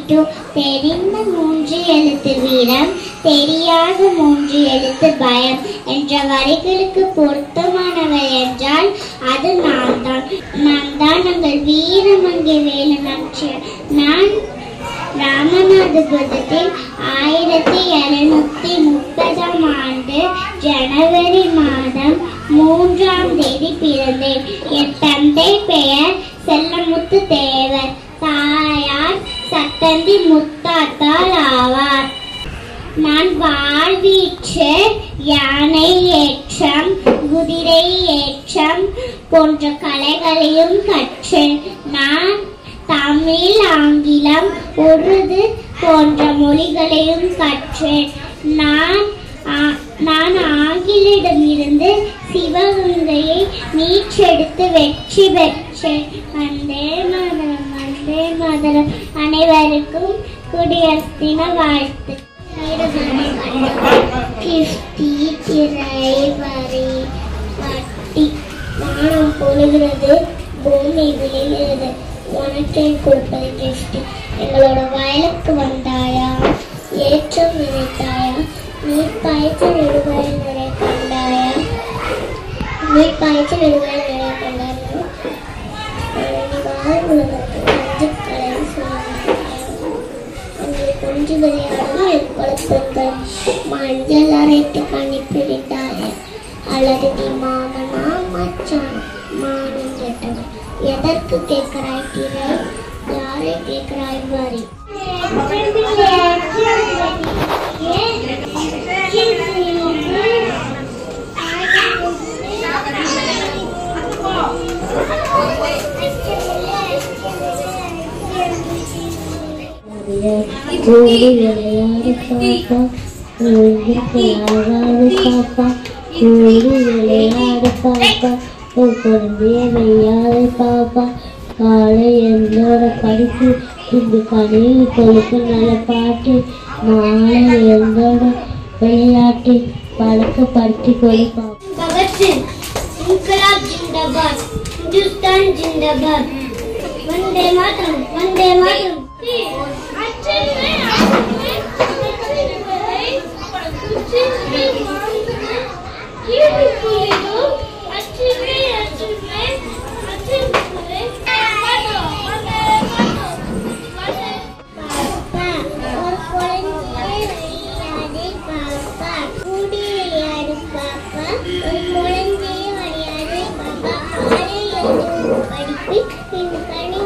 two தெரிந்த மூன்று எழுத்து வீரம் தெரியாத மூன்று எழுத்து பயம் என்ற வரிகளுக்கு பொருத்தமானவர் என்றால் அது நான் தான் நான் தான் உங்கள் வீரமங்கை வேலு நாச்சியார் நான் ராமநாதபுரத்தில் ஆயிரத்தி எழுநூத்தி முப்பதாம் ஆண்டு ஜனவரி மாதம் மூன்றாம் தேதி பிறந்தேன் என் தந்தை பெயர் செல்லமுத்து தேவர் தாயார் சட்டந்தி முத்தாத்தாள் ஆவார் நான் வாழ்வீச்சு யானை ஏற்றம் குதிரை ஏற்றம் போன்ற கலைகளையும் கற்றேன் நான் தமிழ் ஆங்கிலம் உருது போன்ற மொழிகளையும் கற்றேன் நான் ஆ- நான் ஆங்கிலிடமிருந்து சிவகங்கையை மீட்டெடுத்து வெற்றி பெற்றேன் வந்தே மாதரம் வந்தே மாதரம் அனைவருக்கும் குடியரசு தின வாழ்த்து கிஃப்டி திரை வரி வட்டி வானம் பொழுகிறது பூமி விழுகிறது உனக்கே கொடுப்பது கிஃப்டி எங்களோட வயலுக்கு வந்தாயா ஏற்றம் நினைத்தாயா நீர் பாய்ச்ச நெடுவயல் நிறைய கண்டாயா நீர் பாய்ச்ச நெடுவயல் நிறைய கண்டாயா வாழ்வுலகத்தில் அஞ்சு கலை சொன்னாயா அங்கே கொஞ்சு விளையாடும் என் குழப்பங்கள் மஞ்சள் அரைத்து கணிப்பிடித்தாய அல்லது நீ மாமனா மச்சான் மானம் கேட்டவன் எதற்கு கேட்கிறாய் திரை யாரை கேட்கிறாய் வரி ஓடி விளையாடு பாப்பா ஓடி விளையாடு பாப்பா ஓடி விளையாடு பாப்பா உன் குழந்தைய விளையாடு பாப்பா காலை என்னோட படிப்பு இந்த கணினி கொழுப்பு நல்ல பாட்டு மாலை என்னோட விளையாட்டு பழக்கப்படுத்தி கொடுப்பா भगत सिंह इनकलाब जिंदाबाद हिंदुस्तान जिंदाबाद वंदे मातरम वंदे मातरम பாப்பா ஒரு குழந்தைய விளையாடு பாப்பா கூடி விளையாடு பாப்பா ஒரு குழந்தைய விளையாடு பாப்பா காலை எழுந்து படிப்பு இந்த கணி